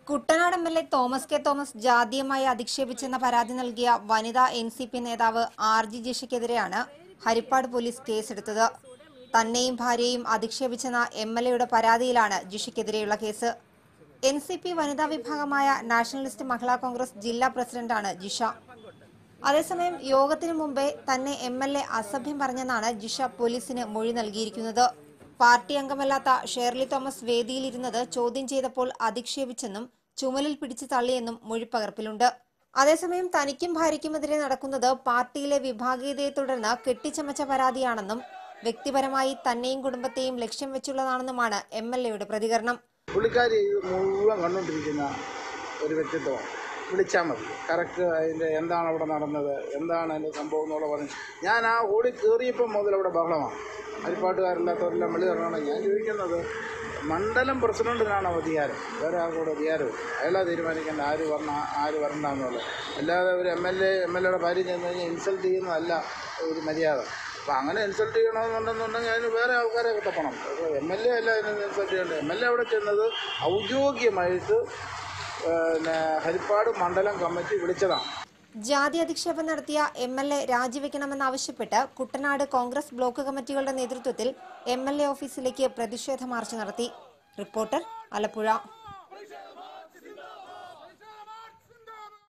Kuttanad M L A Thomas K Thomas ജാതീയമായി അധിക്ഷേപിച്ചെന്ന പരാതി നൽകിയ വനിതാ എൻ സി പി നേതാവ് ആർ ജി ജിഷയ്ക്കെതിരെയാണ് ഹരിപ്പാട് പോലീസ് കേസെടുത്തത് തന്നെയും ഭാര്യയെയും അധിക്ഷേപിച്ചെന്ന എം എൽ എയുടെ പരാതിയിലാണ് ജിഷയ്ക്കെതിരെയുള്ള കേസ് എൻ സി പി വനിതാ വിഭാഗമായ നാഷണലിസ്റ്റ് മഹിളാ കോൺഗ്രസ് ജില്ലാ പ്രസിഡന്റാണ് ജിഷ അതേസമയം യോഗത്തിനു മുമ്പേ തന്നെ എം എൽ എ അസഭ്യം പറഞ്ഞെന്നാണ് ജിഷ പോലീസിന് മൊഴി നൽകിയിരിക്കുന്നത് പാർട്ടി അംഗമല്ലാത്ത ഷേർലി തോമസ് വേദിയിലിരുന്നത് ചോദ്യം ചെയ്തപ്പോൾ അധിക്ഷേപിച്ചെന്നും ചുമലിൽ പിടിച്ചു തള്ളിയെന്നും മൊഴിപ്പകർപ്പിലുണ്ട് അതേസമയം തനിക്കും ഭാര്യയ്ക്കുമെതിരെ നടക്കുന്നത് പാർട്ടിയിലെ വിഭാഗീയതയെ തുടർന്ന് കെട്ടിച്ചമച്ച പരാതിയാണെന്നും വ്യക്തിപരമായി തന്നെയും കുടുംബത്തെയും ലക്ഷ്യം വെച്ചുള്ളതാണെന്നുമാണ് എം എൽ എയുടെ പ്രതികരണം പുള്ളിക്കാരി ഇത് മുഴുവൻ കണ്ടുകൊണ്ടിരിക്കുന്ന ഒരു വ്യക്തിത്വമാണ് വിളിച്ചാൽ മതി കറക്റ്റ് അതിൻ്റെ എന്താണ് അവിടെ നടന്നത് എന്താണ് അതിൻ്റെ സംഭവം എന്നുള്ള പറഞ്ഞു ഞാൻ ആ ഓടി കയറിയപ്പം മുതൽ അവിടെ ബഹളമാണ് ഹരിപ്പാട്ടുകാരില്ലാത്തവരെല്ലാം വിളി ഇറങ്ങണം ഞാൻ ചോദിക്കുന്നത് മണ്ഡലം പ്രസിഡന്റിനാണ് അധികാരം വേറെ ആർക്കൂടെ അധികാരവും അയാളാ തീരുമാനിക്കേണ്ട ആര് വരണ ആര് വരണ്ട എന്നുള്ളത് അല്ലാതെ ഒരു M L A M L എയുടെ ഭാര്യ ചെന്ന് കഴിഞ്ഞാൽ ഇൻസൾട്ട് ചെയ്യുന്നതല്ല ഒരു മര്യാദ അപ്പം അങ്ങനെ ഇൻസൾട്ട് ചെയ്യണമെന്നുണ്ടെന്നുണ്ടെങ്കിൽ അതിന് വേറെ ആൾക്കാരെ തപ്പണം എം എൽ എ അല്ല അതിന് ഇൻസൾട്ട് ചെയ്യേണ്ടത് എം എൽ എ അവിടെ ചെന്നത് ഔദ്യോഗികമായിട്ട് പിന്നെ ഹരിപ്പാട് മണ്ഡലം കമ്മിറ്റി വിളിച്ചതാണ് ജാതി അധിക്ഷേപം നടത്തിയ എം എൽ എ രാജിവെക്കണമെന്നാവശ്യപ്പെട്ട് കുട്ടനാട് കോൺഗ്രസ് ബ്ലോക്ക് കമ്മിറ്റികളുടെ നേതൃത്വത്തിൽ എം എൽ എ ഓഫീസിലേക്ക് പ്രതിഷേധ മാർച്ച് നടത്തി റിപ്പോർട്ടർ ആലപ്പുഴ